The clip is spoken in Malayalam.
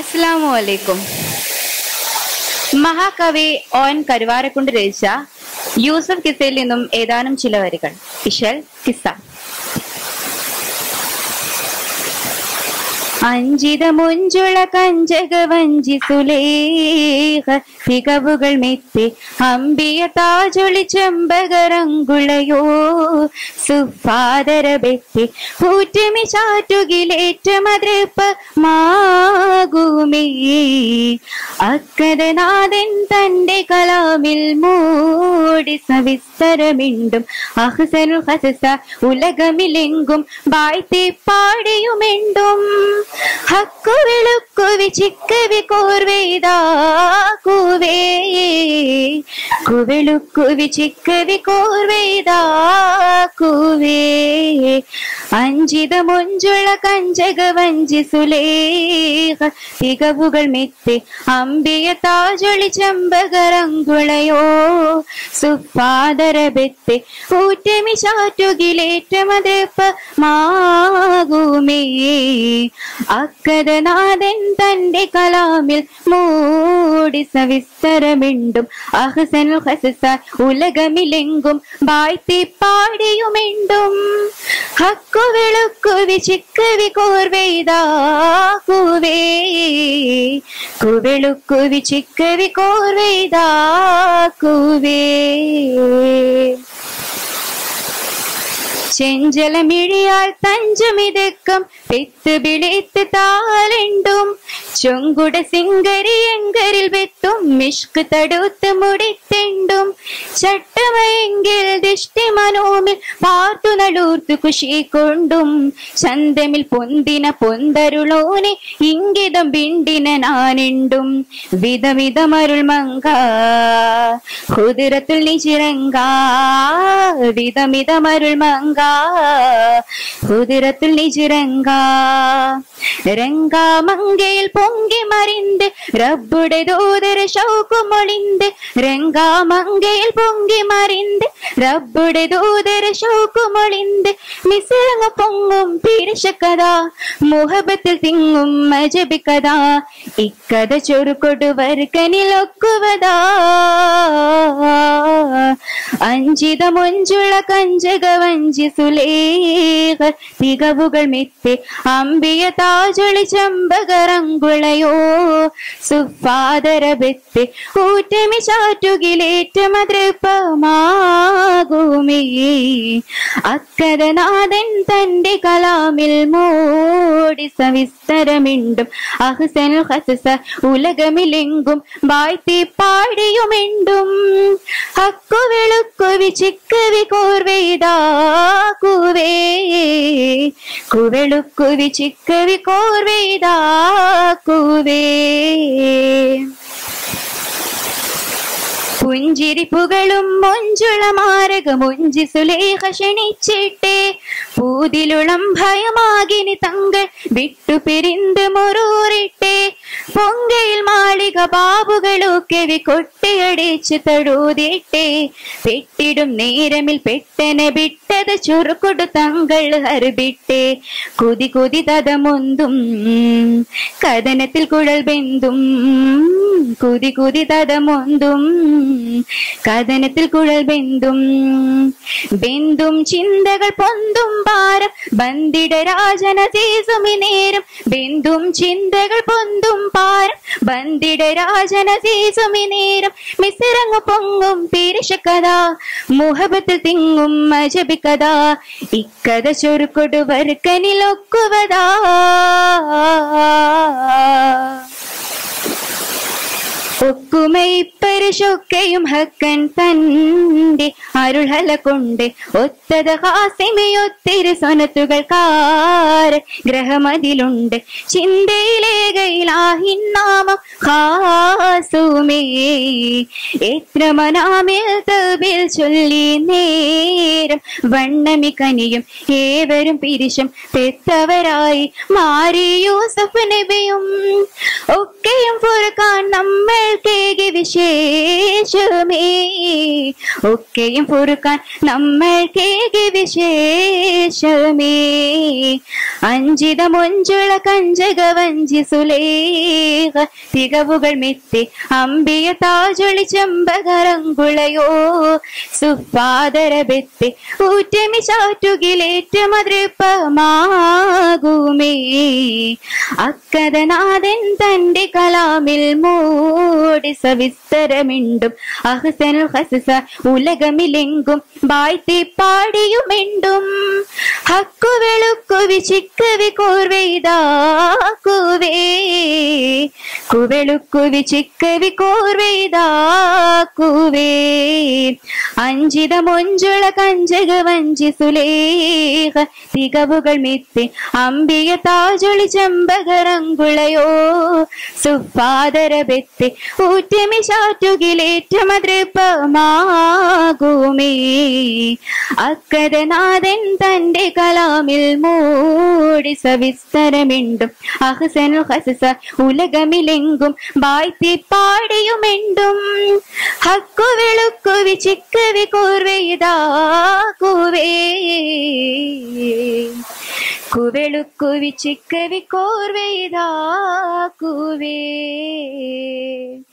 അസ്സലാമു അലൈക്കും മഹാകവി ഓൻ കരുവാരക്കുണ്ട് രചിച്ച യൂസഫ് കിസയിൽ നിന്നും ഏതാനും ചില വരികൾ ഇഷൽ കിസ്സ അഞ്ചിത മുഞ്ചുള കഞ്ചക വഞ്ചി സുലേഹ തികവുകൾ മെത്തി അമ്പിയ താജൊളി ചെമ്പകരങ്കുളയോ സുഫാദര ബെത്തി പൂറ്റുമി ചാറ്റുകിലേറ്റമതൃപ്പ മാകുമേ അക്കരനാഥൻ തന്റെ കലാമിൽ മൂടി സവിസ്തരമിണ്ടും അഹ്സനു ഹസസ ഉലകമിലെങ്കും വായ്ത്തി പാടിയുമെണ്ടും ഹക്കു വെളുക്കു വിചിക്കവി കോർവേദാ കൂവേ കുവെളുക്കു വിചിക്കവി കോർവേദാ കൂവേ അഞ്ചിത മുഞ്ചുള കഞ്ചക വഞ്ചി സുലേഹ തികവുകൾ മെത്തി അമ്പിയ താജൊളി ചെമ്പകരങ്കുളയോ സുഫാദര ബെത്തി ഊറ്റമി ചാറ്റുകിലേറ്റമതേപ്പ മാകുമേ അക്കരനാഥൻ തന്റെ കലാമിൽ മൂടി സവിസ്തരമിണ്ടും അഹസനുൽ ഹസസ ഉലകമിലെങ്കും വായ്ത്തി പാടിയുമെണ്ടും ഹക്കു വെളുക്കു വിചിക്കവി കോർവേദാ കൂവേ കുവെളുക്കു വിചിക്കവി കോർവേദാ കൂവേ ചെഞ്ചലമിഴിയാൽ തഞ്ചമിതക്കം പെത്ത് വിളിത്ത് താലുണ്ടും ചൊങ്കുട സിംഗരി എങ്കരിൽ വെത്തും മിഷ്ക് തടുത്ത് മുടിത്തെണ്ടും ചട്ടമയെങ്കിൽ ദിഷ്ടി മനോമിൽ പാർത്തു നളൂർത്തു കുശി കൊണ്ടും ചന്തമിൽ പൊന്തിന പൊന്തരുളോനെ ഇംഗിതം ബിണ്ടിന നാനിണ്ടും വിധമിതമരുൾ മങ്ക കുതിരത്തിൽ നിചിറങ്ക വിധമിതമരുൾ മങ്ക കുതിരത്തിൽ നിചിറങ്ക രംഗാമങ്കയിൽ പൊങ്കി മറിந்து റബ്ബുടെ ദൂതര ശൗക്കുമൊളിந்து രംഗാമങ്കയിൽ പൊങ്കി മറിந்து റബ്ബുടെ ദൂതര ശൗക്കുമൊളിந்து മിസിറങ്ങ പൊങ്ങും പീരശക്കഥ മുഹബത്തിൽ തിങ്ങും മജബിക്കഥ ഇക്കഥ ചൊരുക്കൊടുവർക്കനിലൊക്കുവതാ അഞ്ചിത മൊഞ്ചുള കഞ്ചക വഞ്ചി സുലേഹ തികവുകൾ മെത്തി അമ്പിയ താജൊളി ചെമ്പകറങ്കുളയോ സുഫാദര ബെത്തി ഊറ്റമി ചാറ്റുകിലേറ്റമതൃപ്പമാകുമേ അക്കരനാഥൻ തന്റെ കലാമിൽ മൂടി സവിസ്തരമിണ്ടും അഹ്സനുൽ ഹസസ ഉലകമിലെങ്കും വായ്ത്തി പാടിയുമെണ്ടും ഹക്കു വെളുക്കു വിചിക്കവി കോർവേദാ കൂവേ കുവെളുക്കു വിചിക്കവി കോർവേദാ കൂവേ പുഞ്ചിരി പുകളും മൊഞ്ചുള മാരക മൊഞ്ചി സുലേഖ ക്ഷണിച്ചിട്ടേ പൂതിലുളം ഭയമാകിനി തങ്ങൾ വിട്ടു പിരിന്ത് മുറൂറിട്ടേ പൊങ്കയിൽ മാളിക ബാബുകളൊക്കെ വി കൊട്ടിയടിച്ച് തടൂതിട്ടേ പെട്ടിടും നേരമിൽ പെട്ടനെ വിട്ടത് ചുരുക്കൊടു തങ്ങൾ ഹർബിട്ടേ കുതി കുതി തതമൊന്തും കഥനത്തിൽ കുഴൽ ബെന്തും കുതി കുതി തതമൊന്തും കഥനത്തിൽ കുഴൽ ബെന്തും ബെന്തും ചിന്തകൾ പൊന്തും പാരം ബന്ദിട രാജന സീസുമി നേരം ബെന്തും ചിന്തകൾ പൊന്തും പാരം ബന്ദിട രാജന സീസുമി നേരം മിസിറങ്ങു പൊങ്ങും പീരിഷക്കഥ മുഹബത്തിൽ തിങ്ങും മജബിക്കഥ ഇക്കഥ ചൊരുക്കൊടു വർക്കനിലൊക്കുവതാ ഒക്കുമൈപ്പരുഷൊക്കെയും ഹക്കൻ തന്റെ അരുൾഹല കൊണ്ട് ഒത്തത ഹാസിമയൊത്തിരി സൊനത്തുകൾ കാര ഗ്രഹമതിലുണ്ട് ചിന്തയിലേകയിലാഹിന്നാമം ഹാസുമേ എത്ര മനാമിൽ തബിൽ ചൊല്ലി നേരം വണ്ണമി കനിയും ഏവരും പിരിശം പെത്തവരായി മാറി യൂസഫ് നബിയും ഒക്കെയും പൊറുക്കാൻ നമ്മൾ കേകി വിശേഷമേ ഒക്കെയും പൊറുക്കാൻ നമ്മൾ കേകി വിശേഷമേ അഞ്ചിത മൊഞ്ചുള കഞ്ചക വഞ്ചി സുലേഹ തികവുകൾ മെത്തി അമ്പിയ താജൊളി ചെമ്പകരങ്കുളയോ സുഫാദര ബെത്തി ഊറ്റമി ചാറ്റുകിലേറ്റ മതൃപ്പമാകുമേ അക്കഥനാഥൻ തന്റെ കലാമിൽ മൂടി സവിസ്തരമിണ്ടും അഹ്സനുൽ ഹസസ ഉലകമിലെങ്കും വാഴ്ത്തി പാടിയുമെണ്ടും ഹക്കു വെളുക്കു വിചിക്കവി കോർവെയ്താക്കുവേ കുവെളുക്കു വിചിക്കവി കോർവെയ്താക്കുവേ അഞ്ചിത മൊഞ്ചുള കഞ്ചക വഞ്ചി സുലേഹ തികവുകൾ മിത്തി അമ്പിയ താജൊളി ചെമ്പകരങ്കുളയോ സുഫാദര ബെത്തി ഊറ്റമി ചാറ്റുകിലേറ്റ മതൃപ്പമാകുമേ അക്കരനാഥൻ തന്റെ കലാമിൽ മൂടി സവിസ്തരമിണ്ടും അഹ്സനുൽ ഹസസ ഉലകമിലെങ്കും വാഴ്ത്തി പാടിയുമെണ്ടും ഹക്കു വെളുക്കു വിചിക്കവി കോർവെയ്താക്കുവേ കുവെളുക്കു വിചിക്കവി കോർവെയ്താക്കുവേ